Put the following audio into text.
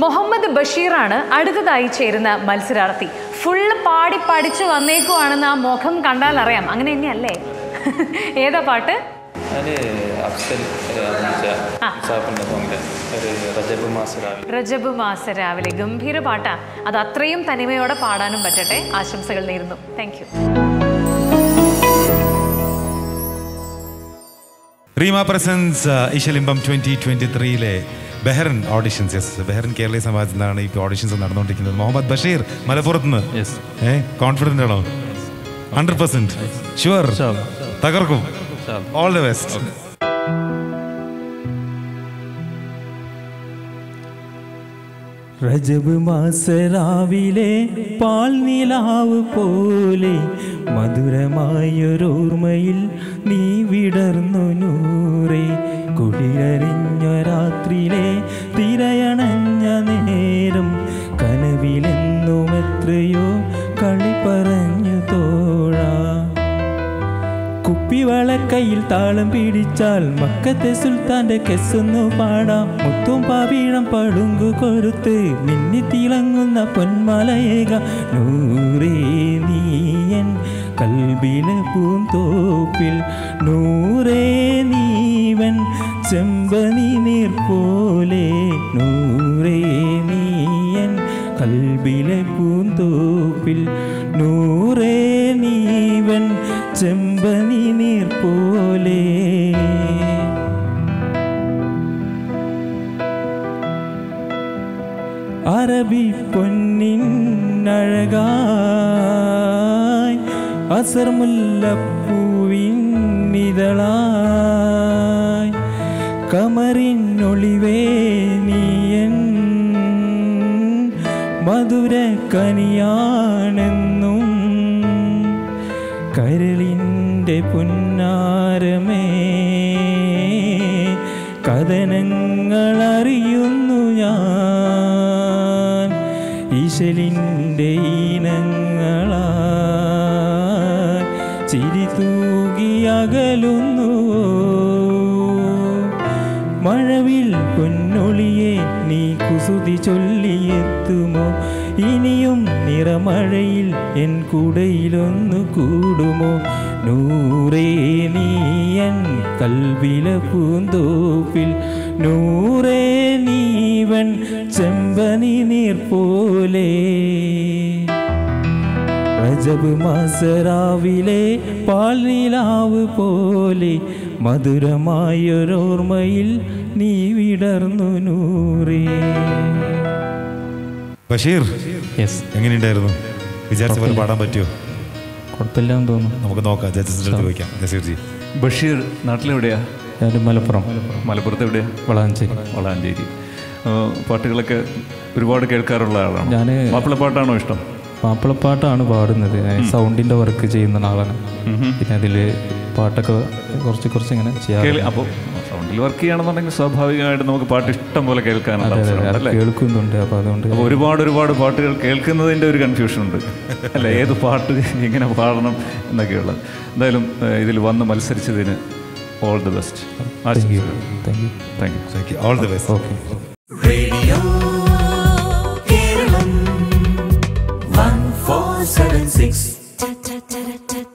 മുഹമ്മദ് ബഷീറാണ് അടുത്തതായി ചേരുന്ന മത്സരാർത്ഥി ഫുള്ള് പാടി പഠിച്ചു വന്നേക്കുവാണെന്ന് ആ മുഖം കണ്ടാൽ അറിയാം അങ്ങനെ തന്നെയല്ലേ ഏതാ പാട്ട് ഞാൻ അഫ്സൽ അഭിനയിച്ച സാപ്പിൻ്റെ സോങ്ങിലെ ഒരു റജബ് മാസ രാവിലെ റജബ് മാസ രാവിലെ ഗംഭീര പാട്ടാ അത് അത്രയും തനിമയോടെ പാടാനും പറ്റട്ടെ ആശംസകൾ നേരുന്നു താങ്ക് യു റീമ പ്രസൻസ് ഇശലിംബം ട്വന്റി ട്വന്റി ത്രീയിലെ ബെഹ്റൻ ഓഡിഷൻസ് യെസ് ബെഹ്റൻ കേരളീയ സമാജത്തിൽ നിന്നാണ് ഈ ഓഡിഷൻസ് നടന്നുകൊണ്ടിരിക്കുന്നത് മുഹമ്മദ് ബഷീർ മലപ്പുറത്ത് നിന്ന് യെസ് ഏ കോൺഫിഡൻ്റ് ആണോ ഹൺഡ്രഡ് പെർസെന്റ് ഷുവർ തകർക്കും ഓൾ ദി ബെസ്റ്റ് റജബ് മാസരാവിലെ പാൽനിലാവ് പോലെ മധുരമായൊരോർമ്മയിൽ നീ വിടർന്നു നൂറേ കുളിരറിഞ്ഞ രാത്രിയിലെ തിരയണഞ്ഞ നേരം കനവിലെന്നും എത്രയോ കളി പറഞ്ഞു തോഴാ കുപ്പിവളക്കയിൽ താളം പിടിച്ചാൽ മക്കത്തെ സുൽത്താന്റെ കെസ്സൊന്നു പാടാം മുത്തും പാവീഴം പടുങ്കു കൊരുത്ത് മിന്നി തിളങ്ങുന്ന പൊന്മലയേക നൂറേ നീയൻ കൽബിലെ പൂന്തോപ്പിൽ നൂറേ നീവൻ ചെമ്പനി നീർ പോലെ നൂറേ നീയൻ കൽബിലെ പൂന്തോപ്പിൽ നൂറേ നീവൻ ചെമ്പനി നീർ പോലെ അറബി പൊന്നിൻ അഴകായി അസർ മുല്ലപ്പൂവിൻ ഇതളായി കമറിനൊളിവേ നീയൻ മധുര കനിയാണെന്നും കരളിൻ്റെ പുന്നാരമേ കഥനങ്ങൾ അറിയുന്നു ഞാൻ ഈശലിൻ്റെ ഈനങ്ങളാ ചിരി തൂകിയകലുന്നു മഴവിൽ പൊന്നൊളിയെ നീ കുസുതി ചൊല്ലിയെത്തുമോ ഇനിയും നിറമഴയിൽ എൻ കുടയിലൊന്നു കൂടുമോ നൂറേ നീയൻ കൽവില പൂന്തോപ്പിൽ നൂറേ നീവൻ ചെമ്പനി നീർ പോലെ റജബ് മാസരാവിലെ പാൽനിലാവ് പോലെ മധുരമായൊരോർമ്മയിൽ നീ വിടർന്നു നൂറേ ബഷീർ യെസ് എങ്ങനെയുണ്ടായിരുന്നു വിചാരിച്ച പോലെ പാടാൻ പറ്റുമോ കുഴപ്പമില്ലാന്ന് തോന്നുന്നു നമുക്ക് നോക്കാം ജഡ്ജസിൻ്റെ അടുത്ത് ചോദിക്കാം നസീർ ജി ബഷീർ നാട്ടിലെവിടെയാ ഞാൻ മലപ്പുറം മലപ്പുറത്ത് എവിടെയാ വളാഞ്ചേരി വളാഞ്ചേരി ആ, പാട്ടുകളൊക്കെ ഒരുപാട് കേൾക്കാറുള്ള ആളാണ് ഞാന് മാപ്പിളപ്പാട്ടാണോ ഇഷ്ടം മാപ്പിളപ്പാട്ടാണ് പാടുന്നത് ഞാൻ സൗണ്ടിന്റെ വർക്ക് ചെയ്യുന്ന ആളാണ് പിന്നെ അതിൽ പാട്ടൊക്കെ കുറച്ച് കുറച്ച് ഇങ്ങനെ ചെയ്യാറ് അപ്പോൾ സൗണ്ടിൽ വർക്ക് ചെയ്യണമെന്നുണ്ടെങ്കിൽ സ്വാഭാവികമായിട്ട് നമുക്ക് പാട്ട് ഇഷ്ടം പോലെ കേൾക്കാനുള്ള അതെ, അതെ, അവസരമുണ്ട് അത് അല്ലേ കേൾക്കുന്നുണ്ട് അപ്പോൾ അതുകൊണ്ട് അപ്പോൾ ഒരുപാട് ഒരുപാട് പാട്ടുകൾ കേൾക്കുന്നതിൻ്റെ ഒരു കൺഫ്യൂഷൻ ഉണ്ട് അല്ല ഏത് പാട്ട് എങ്ങനെ പാടണം എന്നൊക്കെയുള്ളത് എന്തായാലും ഇതിൽ വന്ന് മത്സരിച്ചതിന് all the best thank you thank you thank you thank you all the best okay Radio Kerala 1476